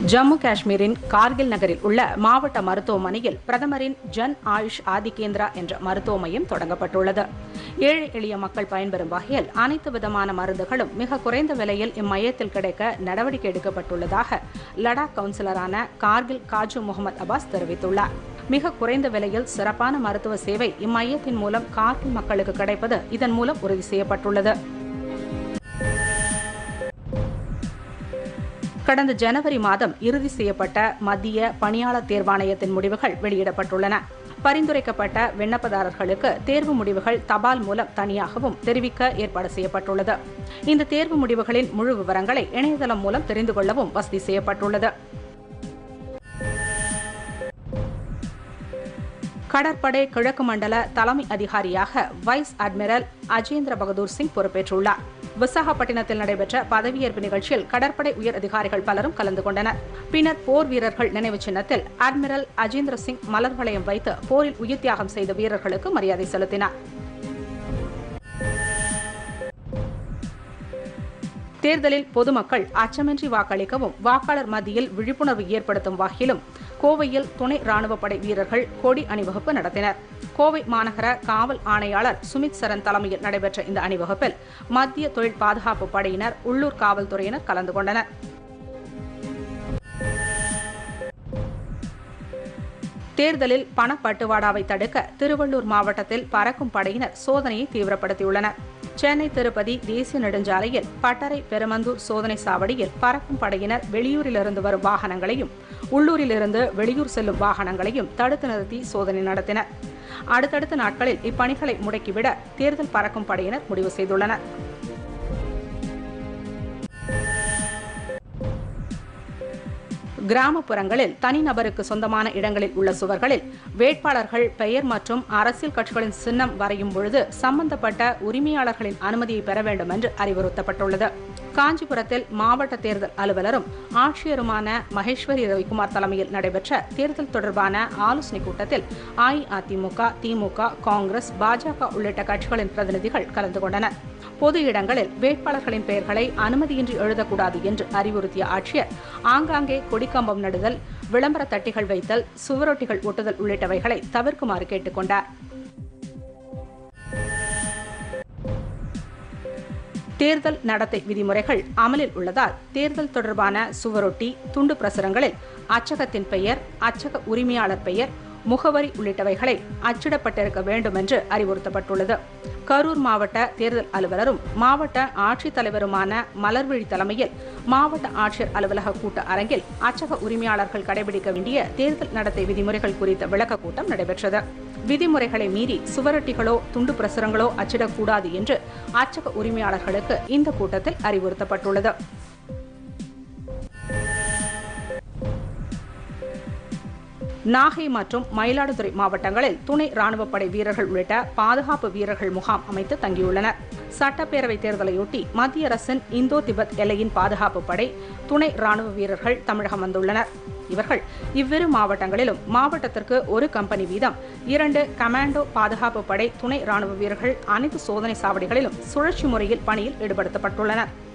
ஜம்மு காஷ்மீரின் கார்கில் நகரில் உள்ள மாவட்ட மருத்துவமனையில் பிரதமரின் ஜன் ஆயுஷ் ஆதிகேந்திரா என்ற மருத்துவ மையம் தொடங்கப்பட்டுள்ளது ஏழை எளிய மக்கள் பயன்பெறும் வகையில் அனைத்து விதமான மருந்துகளும் மிக குறைந்த விலையில் இம்மையத்தில் கிடைக்க நடவடிக்கை எடுக்கப்பட்டுள்ளதாக லடாக் கவுன்சிலரான கார்கில் காஜு முகமது அப்பாஸ் தெரிவித்துள்ளார் மிக குறைந்த விலையில் சிறப்பான மருத்துவ சேவை இம்மையத்தின் மூலம் கார்கில் மக்களுக்கு கிடைப்பது இதன் மூலம் உறுதி செய்யப்பட்டுள்ளது கடந்த ஜனவரி மாதம் இறுதி செய்யப்பட்ட மத்திய பணியாளர் தேர்வாணையத்தின் முடிவுகள் வெளியிடப்பட்டுள்ளன பரிந்துரைக்கப்பட்ட விண்ணப்பதாரர்களுக்கு தேர்வு முடிவுகள் தபால் மூலம் தனியாகவும் தெரிவிக்க ஏற்பாடு செய்யப்பட்டுள்ளது இந்த தேர்வு முடிவுகளின் முழு விவரங்களை இணையதளம் மூலம் தெரிந்து கொள்ளவும் வசதி செய்யப்பட்டுள்ளது கடற்படை கிழக்கு மண்டல தலைமை அதிகாரியாக வைஸ் அட்மிரல் அஜேந்திர பகதூர் சிங் பொறுப்பேற்றுள்ளார் விசாகப்பட்டினத்தில் நடைபெற்ற பதவியேற்பு நிகழ்ச்சியில் கடற்படை உயர் அதிகாரிகள் பலரும் கலந்து கொண்டனர் பின்னர் போர் வீரர்கள் நினைவு சின்னத்தில் அட்மிரல் அஜேந்திர சிங் மலர் வளையம் வைத்து போரில் உயிர் தியாகம் செய்த வீரர்களுக்கு மரியாதை செலுத்தினார் தேர்தலில் பொதுமக்கள் அச்சமின்றி வாக்களிக்கவும் வாக்காளர் மத்தியில் விழிப்புணர்வு ஏற்படுத்தும் வகையிலும் கோவையில் துணை ராணுவப்படை வீரர்கள் கொடி அணிவகுப்பு நடத்தினர் கோவை மாநகர காவல் ஆணையாளர் சுமித் சரண் தலைமையில் நடைபெற்ற இந்த அணிவகுப்பில் மத்திய தொழில் பாதுகாப்பு படையினர் உள்ளூர் காவல்துறையினர் கலந்து கொண்டனர் தேர்தலில் பணப்பட்டுவாடாவை தடுக்க திருவள்ளூர் மாவட்டத்தில் பறக்கும் படையினர் சோதனையை தீவிரப்படுத்தியுள்ளனர் சென்னை திருப்பதி தேசிய நெடுஞ்சாலையில் பட்டறை பெருமந்தூர் சோதனை சாவடியில் பறக்கும் படையினர் வெளியூரிலிருந்து வரும் வாகனங்களையும் உள்ளூரிலிருந்து வெளியூர் செல்லும் வாகனங்களையும் தடுத்து நிறுத்தி சோதனை நடத்தினர் அடுத்தடுத்த நாட்களில் இப்பணிகளை முடக்கிவிட தேர்தல் பறக்கும் படையினர் முடிவு செய்துள்ளனர் கிராமப்புறங்களில் தனிநபருக்கு சொந்தமான இடங்களில் உள்ள சுவர்களில் வேட்பாளர்கள் பெயர் மற்றும் அரசியல் கட்சிகளின் சின்னம் வரையும் பொழுது சம்பந்தப்பட்ட உரிமையாளர்களின் அனுமதியை பெற வேண்டும் என்று அறிவுறுத்தப்பட்டுள்ளது காஞ்சிபுரத்தில் மாவட்ட தேர்தல் அலுவலரும் ஆட்சியருமான மகேஸ்வரி ரவிக்குமார் தலைமையில் நடைபெற்ற தேர்தல் தொடர்பான ஆலோசனைக் கூட்டத்தில் அஇஅதிமுக திமுக காங்கிரஸ் பாஜக உள்ளிட்ட கட்சிகளின் பிரதிநிதிகள் கலந்து கொண்டனர் பொது இடங்களில் வேட்பாளர்களின் பெயர்களை அனுமதியின்றி எழுதக்கூடாது என்று அறிவுறுத்திய ஆட்சியர் ஆங்காங்கே கொடிக்கம்பம் நடுதல் விளம்பர தட்டிகள் வைத்தல் சுவரொட்டிகள் ஒட்டுதல் உள்ளிட்டவைகளை தவிர்க்குமாறு கேட்டுக்கொண்டார் தேர்தல் நடத்தை விதிமுறைகள் அமலில் உள்ளதால் தேர்தல் தொடர்பான சுவரொட்டி துண்டு பிரசுரங்களில் அச்சகத்தின் பெயர் அச்சக உரிமையாளர் பெயர் முகவரி உள்ளிட்டவைகளை அச்சிடப்பட்டிருக்க வேண்டும் என்று அறிவுறுத்தப்பட்டுள்ளது கரூர் மாவட்ட தேர்தல் அலுவலரும் மாவட்ட ஆட்சித்தலைவருமான மலர்விழி தலைமையில் மாவட்ட ஆட்சியர் அலுவலக கூட்ட அரங்கில் அச்சக உரிமையாளர்கள் கடைபிடிக்க வேண்டிய தேர்தல் நடத்தை விதிமுறைகள் குறித்த விளக்க கூட்டம் நடைபெற்றது விதிமுறைகளை மீறி சுவரொட்டிகளோ துண்டு பிரசுரங்களோ அச்சிடக்கூடாது என்று அச்சக உரிமையாளர்களுக்கு இந்த கூட்டத்தில் அறிவுறுத்தப்பட்டுள்ளது நாகை மற்றும் மயிலாடுதுறை மாவட்டங்களில் துணை ராணுவப்படை வீரர்கள் உள்ளிட்ட பாதுகாப்பு வீரர்கள் முகாம் அமைத்து தங்கியுள்ளனர் சட்டப்பேரவை தேர்தலையொட்டி மத்திய அரசின் இந்தோ திபெத் எல்லையின் பாதுகாப்பு படை துணை ராணுவ வீரர்கள் தமிழகம் வந்துள்ளனர் இவர்கள் இவ்விரு மாவட்டங்களிலும் மாவட்டத்திற்கு ஒரு கம்பெனி வீதம் இரண்டு கமாண்டோ பாதுகாப்பு படை துணை ராணுவ வீரர்கள் அனைத்து சோதனை சாவடிகளிலும் சுழற்சி முறையில் பணியில் ஈடுபடுத்தப்பட்டுள்ளனர்